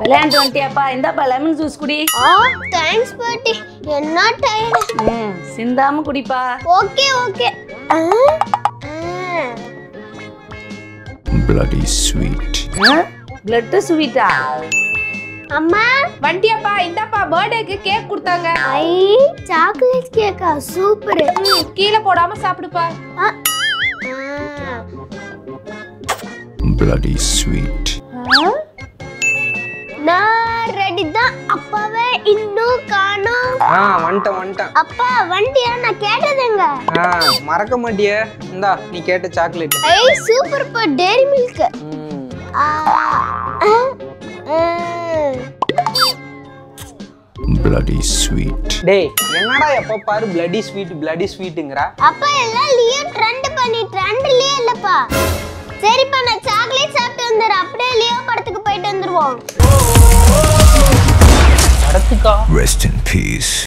விளையாண்டு வந்துட்டியாப்பா இந்தாப்பா lemon juice குடி ஆ தேங்க்ஸ் பாட்டி என்ன டயர்டு ம் சிந்தாம குடிப்பா okay okay bloody sweet. Blood ஸ்வீட்டா அம்மா வண்டியாப்பா இந்தாப்பா பர்த்டேக்கு கேக் கொடுத்தாங்க ஐ சாக்லேட் கேக்கா சூப்பர் ம், கீழே போடாம சாப்பிடுப்பா Bloody sweet. நான் ரெடி தான் அப்பாவே இன்னும் காணோம் ஆ வந்துட்டேன் வந்துட்டேன் அப்பா வண்டியா நான் கேட்டதுங்க ஆ மறக்க மாட்டியே இந்தா நீ கேட்ட சாக்லேட் ஐ சூப்பர் பா டேரி மில்க் Bloody sweet. டேய் என்னடா எப்ப பாரு பிளடி ஸ்வீட் பிளடி ஸ்வீட்டுங்கிற அப்பா எல்லாம் லியோ ட்ரெண்ட் பண்ணி ட்ரெண்ட்லயே இல்லப்பா சரிப்பா நான் சாக்லேட் சாப்பிட்டு வந்துடுறேன் அப்படியே லியோ படத்துக்கு போயிட்டு வந்துருவோம் படத்துக்கா Rest in peace.